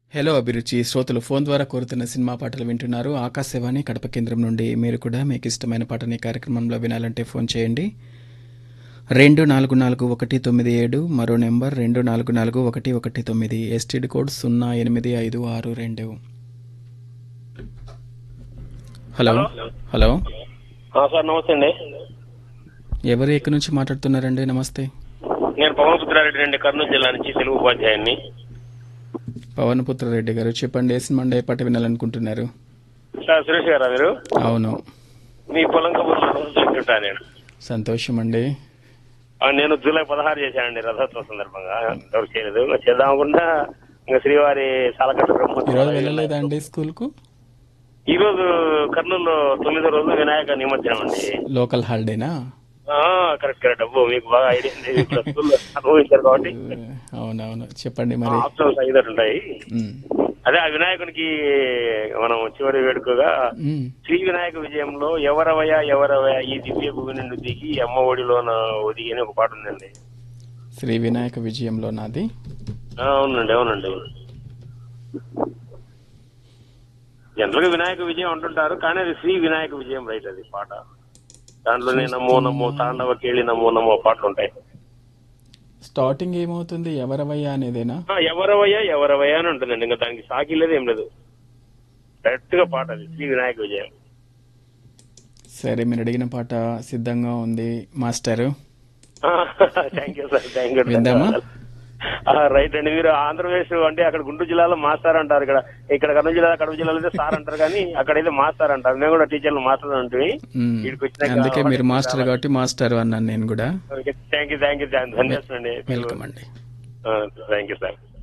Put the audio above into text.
Hello అభిరుచి శ్రోతలు phone ద్వారా కోరుతున్న సినిమా పాటలు వింటున్నారు ఆకాశవాణి కడప కేంద్రం నుండి మీరు కూడా మీకు ఇష్టమైన పాటని ఈ కార్యక్రమంలో వినాలంటే ఫోన్ చేయండి రెండు నాలుగు నాలుగు ఒకటి తొమ్మిది ఏడు మరో నెంబర్ రెండు నాలుగు నాలుగు ఒకటి ఒకటి తొమ్మిది ఎస్టీడీ కోడ్ సున్నా ఎనిమిది ఐదు ఆరు రెండు హలో హలో ఆ, సార్ నమస్తే అండి ఎవరు ఎక్కడి నుంచి మాట్లాడుతున్నారండి నమస్తే నేను పవన్ పుత్రారెడ్డి అండి కర్నూలు జిల్లా నుంచి తెలుగు ఉపాధ్యాయుని పవన్ పుత్రరెడ్డి గారు చెప్పండి ఏ సినిమా ఏ పాట వినాలనుకుంటున్నారు సార్ సురేష్ గారా మీరు అవును మీ పొలం కబుర్లో రోజు చెప్తుంటా నేను సంతోషం అండి ఆ, నేను జూలై పదహారు చేశానండి రథోత్సవం సందర్భంగా ఎవరు చేయలేదు ఇంకా చేద్దాం అనుకుంటా ఇంకా శ్రీవారి సాలకట్ల ఈరోజు బ్రహ్మోత్సవం వెళ్ళలేదా అండి స్కూల్కు ఈ రోజు కర్నూలులో తొమ్మిదో రోజు వినాయక నిమజ్జనం అండి లోకల్ హాలిడేనా ఆ, కరెక్ట్ కరెక్ట్ అబ్బో మీకు బాగా ఐడియా ఉంది ఇప్పుడు స్కూల్లో అనుభవించారు కాబట్టి అవునవును చెప్పండి మరి ఆప్షన్స్ ఐదు ఉంటాయి ఉమ్. అదే ఆ వినాయకునికి మనం చివరి వేడుకగా ఉమ్. శ్రీ వినాయక విజయంలో ఎవరవయ ఎవరవయ ఈ దివ్య భూమి నుండి దిగి అమ్మ ఒడిలోన ఒదిగి అని ఒక పాట ఉందండి శ్రీ వినాయక విజయంలో నాది ఆ, అవునండి అవునండి జనరల్ గా వినాయక విజయం అంటుంటారు కానీ అది శ్రీ వినాయక విజయం రైట్ అది పాట దాంట్లోనే నమో నమో తాండవ కేళి నమో నమో పాటలు ఉంటాయి స్టార్టింగ్ ఏమవుతుంది ఎవరవయ్యా అనేదేనా ఆ, ఎవరవయ ఎవరవయ అని ఉంటుందండి ఇంకా దానికి సాకి లేదు ఏం లేదు డైరెక్ట్ గా పాట అది శ్రీ వినాయక విజయం సరే మీరు అడిగిన పాట సిద్ధంగా ఉంది master thank you sir thank you విందామా? రైట్ అండి మీరు ఆంధ్రప్రదేశ్ అంటే అక్కడ గుంటూరు జిల్లాలో మాస్టర్ అంటారు ఇక్కడ ఇక్కడ కర్నూలు జిల్లా కడప జిల్లాలో అయితే సార్ అంటారు కానీ అక్కడైతే మాస్టర్ అంటారు మేము కూడా టీచర్లు మాస్టర్ అంటే ఉమ్. వీడికి వచ్చినాక అందుకే మీరు మాస్టర్ కాబట్టి మాస్టర్ అన్నాను నేను కూడా థ్యాంక్ యూ థ్యాంక్ యూ ధన్యవాదాలు అండి వెల్కమ్ అండి థ్యాంక్ యూ సార్